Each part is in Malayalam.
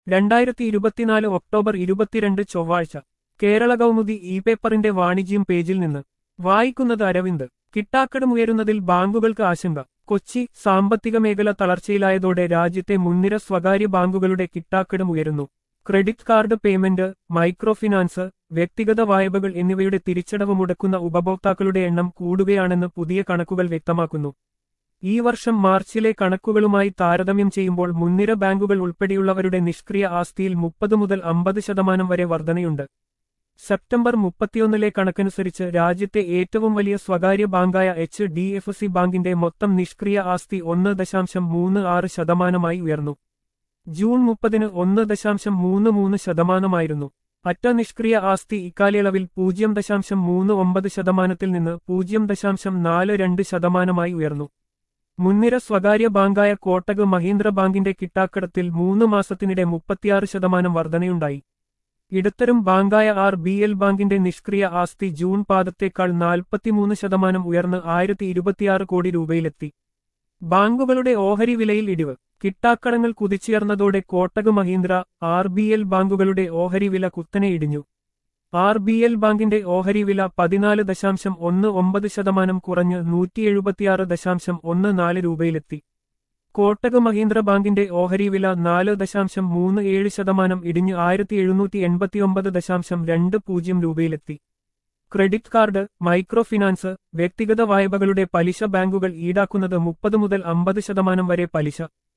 രണ്ടായിരത്തി ഇരുപത്തിനാല് ഒക്ടോബർ ഇരുപത്തിരണ്ട് ചൊവ്വാഴ്ച കേരള കൗമുദി ഇ പേപ്പറിന്റെ വാണിജ്യം പേജിൽ നിന്ന് വായിക്കുന്നത് അരവിന്ദ് കിട്ടാക്കടമുയരുന്നതിൽ ബാങ്കുകൾക്ക് ആശങ്ക കൊച്ചി സാമ്പത്തിക മേഖല തളർച്ചയിലായതോടെ രാജ്യത്തെ മുൻനിര സ്വകാര്യ ബാങ്കുകളുടെ കിട്ടാക്കടം ഉയരുന്നു credit card payment micro finance വ്യക്തിഗത വായ്പകൾ എന്നിവയുടെ തിരിച്ചടവ് മുടക്കുന്ന ഉപഭോക്താക്കളുടെ എണ്ണം കൂടുകയാണെന്ന് പുതിയ കണക്കുകൾ വ്യക്തമാക്കുന്നു ഈ വർഷം മാർച്ചിലെ കണക്കുകളുമായി താരതമ്യം ചെയ്യുമ്പോൾ മുൻനിര ബാങ്കുകൾ ഉൾപ്പെടെയുള്ളവരുടെ നിഷ്ക്രിയ ആസ്തിയിൽ മുപ്പത് മുതൽ അമ്പത് ശതമാനം വരെ വർധനയുണ്ട് സെപ്റ്റംബർ മുപ്പത്തിയൊന്നിലെ കണക്കനുസരിച്ച് രാജ്യത്തെ ഏറ്റവും വലിയ സ്വകാര്യ ബാങ്കായ എച്ച് ഡി എഫ് സി ബാങ്കിന്റെ മൊത്തം നിഷ്ക്രിയ ആസ്തി ഒന്ന് ദശാംശം മൂന്ന് ആറ് ശതമാനമായി ഉയർന്നു ജൂൺ മുപ്പതിന് ഒന്ന് ദശാംശം മൂന്ന് മൂന്ന് ശതമാനമായിരുന്നു അറ്റ നിഷ്ക്രിയ ആസ്തി ഇക്കാലയളവിൽ പൂജ്യം ദശാംശം മൂന്ന് ഒമ്പത് ശതമാനത്തിൽ നിന്ന് പൂജ്യം ദശാംശം നാല് രണ്ട് ശതമാനമായി ഉയർന്നു മുൻനിര സ്വകാര്യ ബാങ്കായ കോട്ടക് മഹീന്ദ്ര ബാങ്കിന്റെ കിട്ടാക്കടത്തിൽ മൂന്ന് മാസത്തിനിടെ മുപ്പത്തിയാറ് ശതമാനം വർധനയുണ്ടായി ഇടത്തരം ബാങ്കായ ആർ ബി എൽ ബാങ്കിന്റെ നിഷ്ക്രിയ ആസ്തി ജൂൺ പാദത്തേക്കാൾ നാൽപ്പത്തിമൂന്ന് ശതമാനം ഉയർന്ന് ആയിരത്തി ഇരുപത്തിയാറ് കോടി രൂപയിലെത്തി ബാങ്കുകളുടെ ഓഹരി വിലയിൽ ഇടിവ് കിട്ടാക്കടങ്ങൾ കുതിച്ചുയർന്നതോടെ Kotak Mahindra R B L ബാങ്കുകളുടെ ഓഹരി വില കുത്തനെ ഇടിഞ്ഞു ആർ ബി എൽ ബാങ്കിന്റെ ഓഹരി വില പതിനാല് ദശാംശം ഒന്ന് ഒമ്പത് ശതമാനം കുറഞ്ഞ് നൂറ്റി എഴുപത്തിയാറ് ദശാംശം ഒന്ന് നാല് രൂപയിലെത്തി കോട്ടക് മഹീന്ദ്ര ബാങ്കിന്റെ ഓഹരി വില നാല് ദശാംശം മൂന്ന് ഏഴ് ശതമാനം ഇടിഞ്ഞ് ആയിരത്തി എഴുന്നൂറ്റി എൺപത്തിയൊമ്പത് ദശാംശം രണ്ട് പൂജ്യം രൂപയിലെത്തി ക്രെഡിറ്റ് കാർഡ് മൈക്രോ ഫിനാൻസ് വ്യക്തിഗത വായ്പകളുടെ പലിശ ബാങ്കുകൾ ഈടാക്കുന്നത് മുപ്പത് മുതൽ അമ്പത് ശതമാനം വരെ പലിശ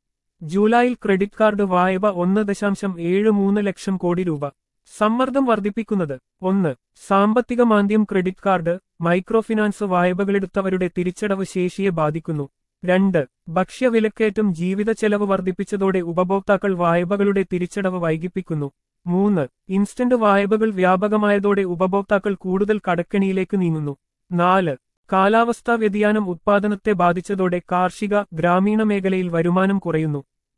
ജൂലൈയിൽ ക്രെഡിറ്റ് കാർഡ് വായ്പ ഒന്ന് ദശാംശം ഏഴ് മൂന്ന് ലക്ഷം കോടി രൂപ സമ്മർദ്ദം വർദ്ധിപ്പിക്കുന്നത് ഒന്ന് സാമ്പത്തിക മാന്ദ്യം ക്രെഡിറ്റ് കാർഡ് മൈക്രോ ഫിനാൻസ് വായ്പകളെടുത്തവരുടെ തിരിച്ചടവ് ശേഷിയെ ബാധിക്കുന്നു രണ്ട് ഭക്ഷ്യവിലക്കയറ്റം ജീവിത ചെലവ് വർദ്ധിപ്പിച്ചതോടെ ഉപഭോക്താക്കൾ വായ്പകളുടെ തിരിച്ചടവ് വൈകിപ്പിക്കുന്നു മൂന്ന് ഇൻസ്റ്റന്റ് വായ്പകൾ വ്യാപകമായതോടെ ഉപഭോക്താക്കൾ കൂടുതൽ കടക്കെണിയിലേക്ക് നീങ്ങുന്നു നാല് കാലാവസ്ഥാ വ്യതിയാനം ഉത്പാദനത്തെ ബാധിച്ചതോടെ കാർഷിക ഗ്രാമീണ മേഖലയിൽ വരുമാനം കുറയുന്നു